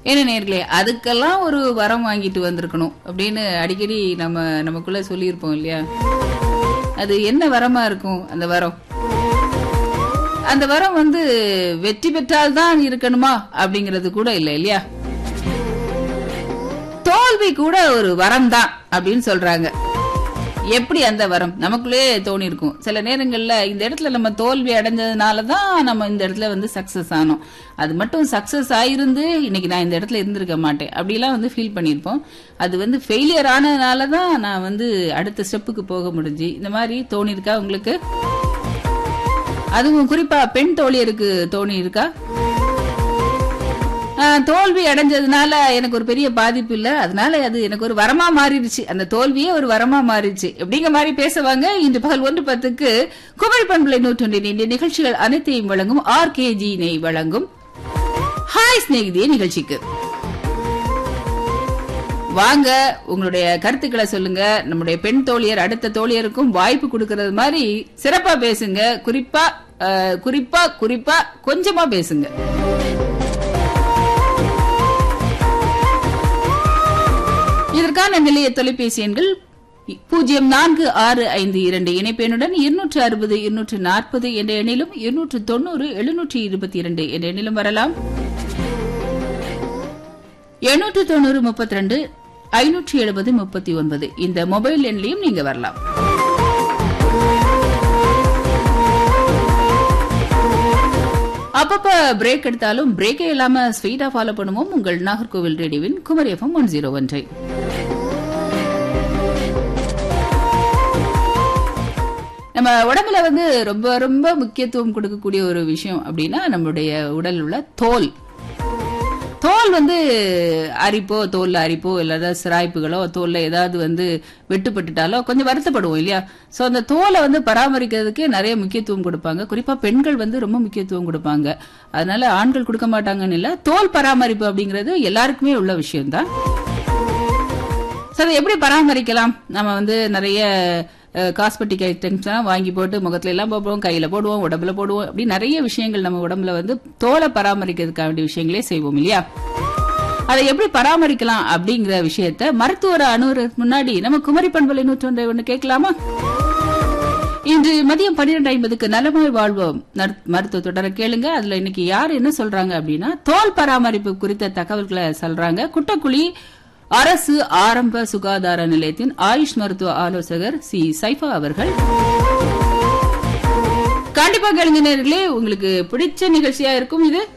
ஏன்னா நேர்களே அதுக்கெல்லாம் ஒரு வரம் வாங்கிட்டு வந்திருக்கணும் அப்படின்னு அடிக்கடி நம்ம நமக்குள்ள சொல்லியிருப்போம் இல்லையா அது என்ன வரமா இருக்கும் அந்த வரம் அந்த வரம் வந்து வெற்றி பெற்றால் தான் இருக்கணுமா அப்படிங்கிறது கூட இல்லை இல்லையா தோல்வி கூட ஒரு வரம் தான் அப்படின்னு சொல்றாங்க எப்படி அந்த வரம் நமக்குள்ளே தோணி இருக்கும் சில நேரங்கள்ல இந்த இடத்துல நம்ம தோல்வி அடைஞ்சதுனால தான் நம்ம இந்த இடத்துல வந்து சக்சஸ் ஆனோம் அது மட்டும் சக்சஸ் ஆயிருந்து இன்னைக்கு நான் இந்த இடத்துல இருந்திருக்க மாட்டேன் அப்படிலாம் வந்து ஃபீல் பண்ணியிருப்போம் அது வந்து ஃபெயிலியர் ஆனதுனால தான் நான் வந்து அடுத்த ஸ்டெப்புக்கு போக முடிஞ்சு இந்த மாதிரி தோணி இருக்கா உங்களுக்கு அதுவும் குறிப்பா பெண் தோழியருக்கு தோணி இருக்கா ஆஹ், தோல்வி அடைஞ்சதுனால எனக்கு ஒரு பெரிய பாதிப்பு இல்ல அதனால அது எனக்கு ஒரு வரமா மாறிடுச்சு அந்த தோல்வியே ஒரு வரமா மாறிடுச்சு எப்படிங்க மாதிரி பேசுவாங்க இன்று பகல் ஒன்று பத்துக்கு குமரி பண்புலை நூற்றொன்றின் இந்த நிகழ்ச்சிகள் அனைத்தையும் வழங்கும் ஆர் கேஜி நெய் வழங்கும் ஹாய் ஸ்நேகிதிய நிகழ்ச்சிக்கு வாங்க உங்களுடைய கருத்துக்களை சொல்லுங்க நம்முடைய பெண் தோழியர் அடுத்த தோழியருக்கும் வாய்ப்பு கொடுக்கறது மாதிரி சிறப்பா பேசுங்க குறிப்பா அஹ், குறிப்பா குறிப்பா கொஞ்சமா பேசுங்க இதற்கான நிலைய தொலைபேசி எண்கள் பூஜ்ஜியம் நான்கு ஆறு ஐந்து இரண்டு இணைப்பெண்ணுடன் இருநூற்று அறுபது இருநூற்று நாற்பது என்ற எண்ணிலும் இருநூற்று தொண்ணூறு எழுநூற்று இருபத்தி இரண்டு என்ற எண்ணிலும் வரலாம் எண்ணூற்று தொண்ணூறு முப்பத்தி ரெண்டு ஐநூற்றி எழுபது முப்பத்தி ஒன்பது இந்த மொபைல் எண்லையும் நீங்க வரலாம் அப்பப்ப பிரேக் எடுத்தாலும் பிரேக்கே இல்லாம ஸ்வீட்டா ஃபாலோ பண்ணுவோம் உங்கள் நாகர்கோவில் ரேடியோவின் குமரி எஃப்எம் ஒன் ஜீரோ ஒன்றை நம்ம உடம்புல வந்து ரொம்ப ரொம்ப முக்கியத்துவம் கொடுக்கக்கூடிய ஒரு விஷயம் அப்படின்னா நம்மளுடைய உடல் உள்ள தோல் தோல் வந்து அரிப்போ தோல்ல அரிப்போ இல்லாத சிராய்ப்புகளோ தோல்ல ஏதாவது வந்து வெட்டுப்பட்டுட்டாலோ கொஞ்சம் வருத்தப்படுவோம் இல்லையா சோ அந்த தோலை வந்து பராமரிக்கிறதுக்கு நிறைய முக்கியத்துவம் கொடுப்பாங்க குறிப்பா பெண்கள் வந்து ரொம்ப முக்கியத்துவம் கொடுப்பாங்க அதனால ஆண்கள் கொடுக்க மாட்டாங்கன்னு இல்ல தோல் பராமரிப்பு அப்படிங்கிறது எல்லாருக்குமே உள்ள விஷயம்தான் சோ அதை எப்படி பராமரிக்கலாம் நம்ம வந்து நிறைய காஸ்மெட்டிக் ஐட்டம்ஸ் வாங்கி போட்டு முகத்துல எல்லாம் போடுவோம் கையில போடுவோம் உடம்புல போடுவோம் அப்படி நிறைய விஷயங்கள் நம்ம உடம்புல வந்து தோலை பராமரிக்கிறதுக்காக வேண்டிய விஷயங்களே செய்வோம் இல்லையா அதை எப்படி பராமரிக்கலாம் அப்படிங்கிற விஷயத்த மருத்துவர் அணுகிறதுக்கு முன்னாடி நம்ம குமரி பண்பலை நூற்றொன்றை ஒண்ணு கேட்கலாமா இன்று மதியம் பன்னிரெண்டு ஐம்பதுக்கு நலமாய் வாழ்வோம் நர்- மருத்துவ தொடர கேளுங்க அதுல இன்னைக்கு யார் என்ன சொல்றாங்க அப்படின்னா தோல் பராமரிப்பு குறித்த தகவல்களை சொல்றாங்க குட்டக்குழி அரசு ஆரம்ப சுகாதார நிலையத்தின் ஆயுஷ் மருத்துவ ஆலோசகர் சி சைஃபா அவர்கள் கண்டிப்பா கேளுங்க நேயர்களே உங்களுக்கு பிடிச்ச நிகழ்ச்சியா இருக்கும் இது